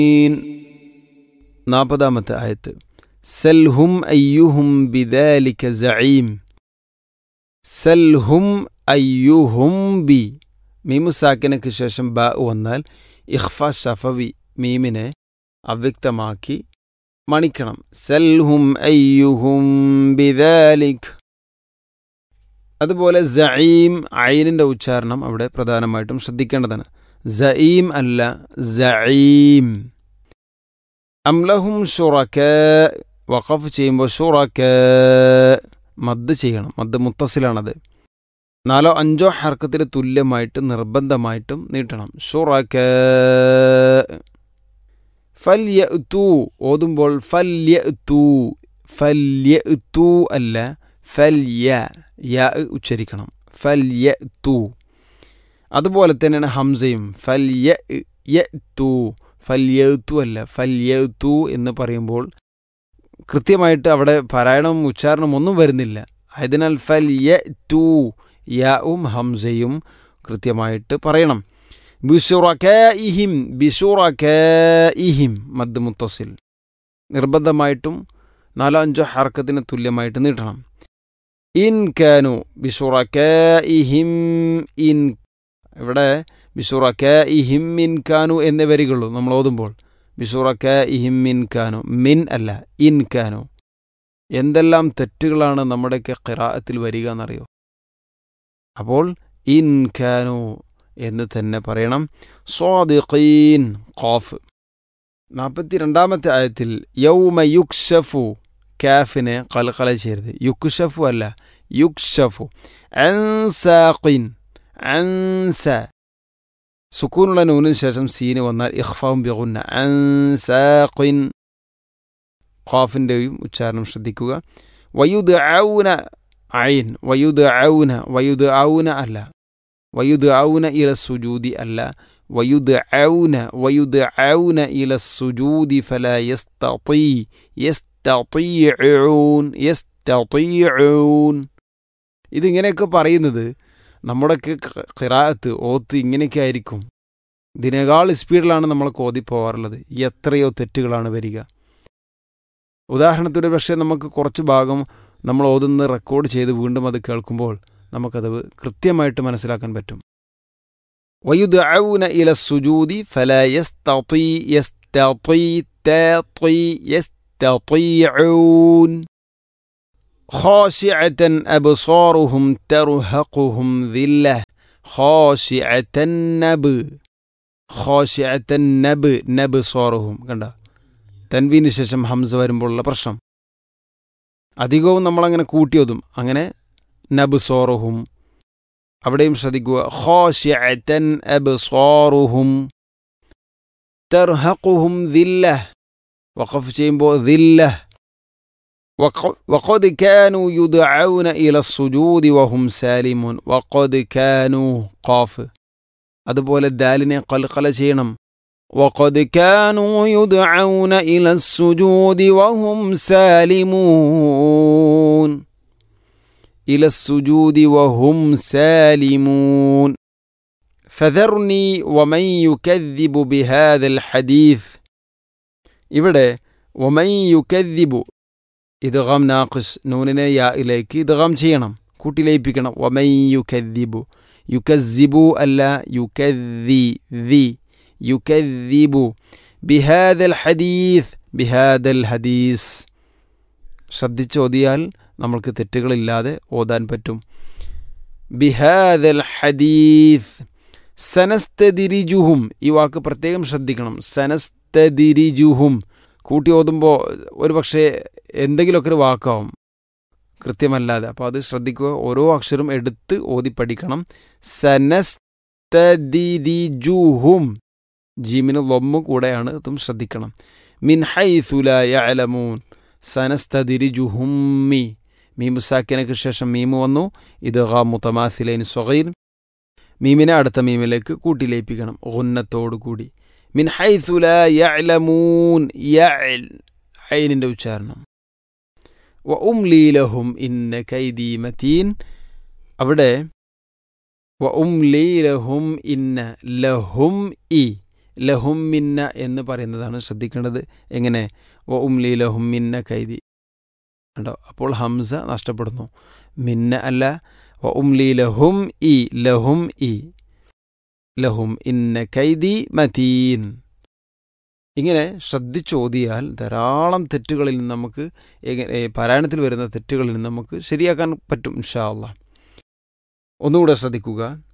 നാൽപ്പതാമത്തെ ആയത്ത് സൽഹും അയ്യുഹും ബിദാലിക സഈം സൽഹും അയ്യുഹും ബി മീമു സാക്കിനക്ക് ശേഷം ബ വന്നാൽ ഇഖ്ഫ ഷഫവി മീമിനെ അവ്യക്തമാക്കി മണിക്കണം സൽഹും അയ്യുഹും ബിദാലിക് അതുപോലെ സഈം ഐനിൻ്റെ ഉച്ചാരണം അവിടെ പ്രധാനമായിട്ടും ശ്രദ്ധിക്കേണ്ടതാണ് സഈം അല്ല സഈം അംലഹും ഷുറക്ക വഖഫ് ചെയ്യുമ്പോൾ ഷുറക്ക മദ് ചെയ്യണം മദ് മുത്തസിലാണത് നാലോ അഞ്ചോ ഹർക്കത്തിന് തുല്യമായിട്ട് നിർബന്ധമായിട്ടും നീട്ടണം ഷുറക്ക ഫല്യ തൂ ഓതുമ്പോൾ ഫല്യ തൂ ഫല്യ തൂ അല്ല ഫല്യ യ ഉച്ചരിക്കണം ഫല്യ തൂ അതുപോലെ തന്നെയാണ് ഹംസയും ഫല്യ യ തൂ ഫല്യത്തു അല്ല ഫല്യത്തു എന്ന് പറയുമ്പോൾ കൃത്യമായിട്ട് അവിടെ പാരായണവും ഉച്ചാരണവും ഒന്നും വരുന്നില്ല ആയതിനാൽ ഫല്യ ടു യാവും ഹംസയും കൃത്യമായിട്ട് പറയണം ബിഷുറക്കഇഹിം ബിഷുറക്കഇഹിം മദ് മുത്തസിൽ നിർബന്ധമായിട്ടും നാലോ അഞ്ചോ ഹർക്കത്തിന് തുല്യമായിട്ട് നീട്ടണം ഇൻ കാനു ബിഷുറക്കഇഹിം ഇൻ ഇവിടെ ബിഷുറക്ക ഇഹിം മിൻ കാനു എന്നേ വരികളുള്ളൂ നമ്മൾ ഓതുമ്പോൾ ബിഷുറക്ക ഇഹിം മിൻ കാനു മിൻ അല്ല ഇൻ കാനു എന്തെല്ലാം തെറ്റുകളാണ് നമ്മുടെയൊക്കെ ഖിറാഅത്തിൽ വരിക എന്നറിയോ അപ്പോൾ ഇൻ കാനു എന്ന് തന്നെ പറയണം സ്വാദിഖീൻ ഖാഫ് നാൽപ്പത്തി രണ്ടാമത്തെ ആയത്തിൽ യൗമ യുക്ഷഫു കാഫിനെ കൽക്കല ചെയ്യരുത് യുക്ഷഫു അല്ല യുക്ഷഫു അൻസാഖിൻ അൻസ സുക്കൂനുള്ള നൂനിന് ശേഷം സീന് വന്നാൽ ഇഖ്ഫാവും ബിഗുന്ന അൻസാഖിൻ ഖാഫിൻ്റെയും ഉച്ചാരണം ശ്രദ്ധിക്കുക വയുദ് ഔന ഐൻ വയുദ് ഔന വയുദ് ഔന അല്ല വയുദ് ഔന ഇല സുജൂദി അല്ല വയുദ് ഔന വയുദ് ഔന ഇല സുജൂദി ഫല യസ്തീ യസ്തീഊൻ യസ്തീഊൻ ഇതിങ്ങനെയൊക്കെ പറയുന്നത് നമ്മുടെയൊക്കെ ഖിറാത്ത് ഓത്ത് ഇങ്ങനെയൊക്കെ ആയിരിക്കും ഇതിനേക്കാൾ സ്പീഡിലാണ് നമ്മളൊക്കെ ഓതി പോകാറുള്ളത് എത്രയോ തെറ്റുകളാണ് വരിക ഉദാഹരണത്തിന് പക്ഷേ നമുക്ക് കുറച്ച് ഭാഗം നമ്മൾ ഓതുന്ന റെക്കോർഡ് ചെയ്ത് വീണ്ടും അത് കേൾക്കുമ്പോൾ നമുക്കത് കൃത്യമായിട്ട് മനസ്സിലാക്കാൻ പറ്റും ويدعون إلى السجود فلا يستطيع يستطيع يستطيعون خاشعة أبصارهم ترهقهم ذلة خاشعة نب خاشعة نب نبصارهم കണ്ട തൻവീന് ശേഷം ഹംസ വരുമ്പോഴുള്ള പ്രശ്നം അധികവും നമ്മളങ്ങനെ കൂട്ടിയതും അങ്ങനെ നബ്സോറുഹും അവിടെയും ശ്രദ്ധിക്കുക ഖാശിഅതൻ അബ്സാറുഹും തർഹഖുഹും ദില്ല വഖഫ് ചെയ്യുമ്പോൾ ദില്ല وقد كانوا يدعون إلى السجود وهم سالمون وقد كانوا قاف അതുപോലെ ദാലിനെ കൽക്കല ചെയ്യണം وقد كانوا يدعون إلى السجود وهم سالمون إلى السجود وهم سالمون فذرني ومن يكذب بهذا الحديث ഇവിടെ ومن يكذب ഇദ്ഗാം നാഖിസ് നൂനിനെ യായിലേക്ക് ഇദ്ഗാം ചെയ്യണം കൂട്ടി ലയിപ്പിക്കണം വമൈ യുക്കദ്ദിബു യുക്കസിബു അല്ല യുക്കദ്ദി ദി യുക്കദ്ദിബു ബിഹാദൽ ഹദീസ് ബിഹാദൽ ഹദീസ് ശ്രദ്ധിച്ചോതിയാൽ നമ്മൾക്ക് തെറ്റുകളില്ലാതെ ഓതാൻ പറ്റും ബിഹാദൽ ഹദീസ് സനസ്തദിരിജുഹും ഈ വാക്ക് പ്രത്യേകം ശ്രദ്ധിക്കണം സനസ്തദിരിജുഹും കൂട്ടി ഓതുമ്പോൾ ഒരു പക്ഷേ എന്തെങ്കിലുമൊക്കെ ഒരു വാക്കാവും കൃത്യമല്ലാതെ അപ്പോൾ അത് ശ്രദ്ധിക്കുക ഓരോ അക്ഷരം എടുത്ത് ഓതി പഠിക്കണം സനസ്തദിരിജുഹും ജീമിന് ലൊമ്മ് കൂടെയാണ് ഇതും ശ്രദ്ധിക്കണം മിൻ ഹൈസുല യഅലമൂൻ സനസ്തദിരിജുഹുമ്മി മീമുസാക്കിനക്ക് ശേഷം മീമു വന്നു ഇത് ഹാ മുത്തമാസിലൈൻ സൊഹൈൻ മീമിനെ അടുത്ത മീമിലേക്ക് കൂട്ടിലേപ്പിക്കണം ഗുന്നത്തോടു കൂടി മിൻ ഹൈസുല യഅലമൂൻ യഅൽ ഐനിൻ്റെ ഉച്ചാരണം വ ഉംലീലഹും ഇന്ന കൈദി മതീൻ അവിടെ വ ഉംലീലഹും ഇന്ന ലഹും ഇ ലഹും മിന്ന എന്ന് പറയുന്നതാണ് ശ്രദ്ധിക്കേണ്ടത് എങ്ങനെ വ ഉംലി ലഹും മിന്ന കൈതി ഉണ്ടോ അപ്പോൾ ഹംസ നഷ്ടപ്പെടുന്നു മിന്ന അല്ല വ ഉംലി ലഹും ഇ ലഹും ഇ ലഹും ഇന്ന കൈതി മതീൻ ഇങ്ങനെ ശ്രദ്ധിച്ചോതിയാൽ ധാരാളം തെറ്റുകളിൽ നിന്ന് നമുക്ക് എങ്ങനെ പാരായണത്തിൽ വരുന്ന തെറ്റുകളിൽ നിന്ന് നമുക്ക് ശരിയാക്കാൻ പറ്റും ഇൻഷാ അള്ളാഹ് ഒന്നുകൂടെ ശ്രദ്ധിക്കുക